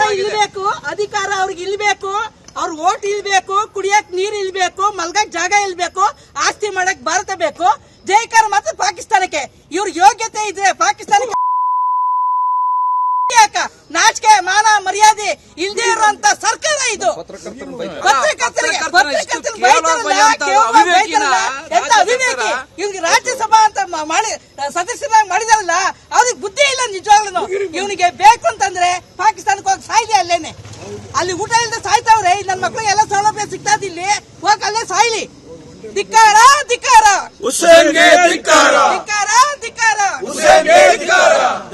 ಇಲ್ಬೇಕು ಅಧಿಕಾರ ಅವ್ರಿಗೆ ಇಲ್ಬೇಕು ಅವ್ರ ಓಟ್ ಇಲ್ಬೇಕು ಕುಡಿಯಕ್ ನೀರ್ ಇಲ್ಬೇಕು ಮಲ್ಗಕ್ ಜಾಗ ಇಲ್ಬೇಕು ಆಸ್ತಿ ಮಾಡಕ್ ಭಾರತ ಬೇಕು ಜೈಕಾರ ಮಾತ್ರ ಪಾಕಿಸ್ತಾನಕ್ಕೆ ಇವ್ರ ಯೋಗ್ಯತೆ ಇದ್ರೆ ಪಾಕಿಸ್ತಾನಕ್ಕೆ ಯಾಕ ನಾಚಿಕೆ ಮಾನ ಮರ್ಯಾದೆ ಇಲ್ದೇ ಇರುವಂತ ಸರ್ಕಾರ ಇದು ಪತ್ರಕರ್ತರಿಗೆ ಪತ್ರಕರ್ತರಿಗೆ ಬೈತಾರಲ್ಲ, ಕೇವಲ ಬೈತಾರಲ್ಲ, ಎಂತ ಅವಿವೇಕಿ ಇವ್ನಿಗೆ ರಾಜ್ಯಸಭಾ ಅಂತ ಮ- ಮಾಡಿ ಸದಸ್ಯರಾಗಿ ಮಾಡಿದಾರಲ್ಲ ಅವ್ರಿಗೆ ಬುದ್ಧಿ ಇಲ್ಲ ನಿಜವಾಗ್ಲೂ ಇವನಿಗೆ ಬೇಕು ಅಂತಂದ್ರೆ ಪಾಕಿಸ್ತಾನಕ್ಕೆ ಹೋಗಿ ಸಾಯ್ಲಿ ಅಲ್ಲೇನೆ ಅಲ್ಲಿ ಊಟ ಇಲ್ಲದೆ ಸಾಯ್ತಾವ್ರೆ ನನ್ನ ಮಕ್ಳಿಗೆ ಎಲ್ಲ ಸೌಲಭ್ಯ ಸಿಗ್ತಾ ಇಲ್ಲಿ ಹೋಗಿ ಅಲ್ಲೇ ಸಾಯ್ಲಿ ಧಿಕ್ಕಾರ ಧಿಕ್ಕಾರ ಹುಸೇನ್ಗೆ ಧಿಕ್ಕಾರ ಧಿಕ್ಕಾರ ಧಿಕ್ಕಾರ ಹುಸೇನ್ಗೆ ಧಿಕ್ಕಾರ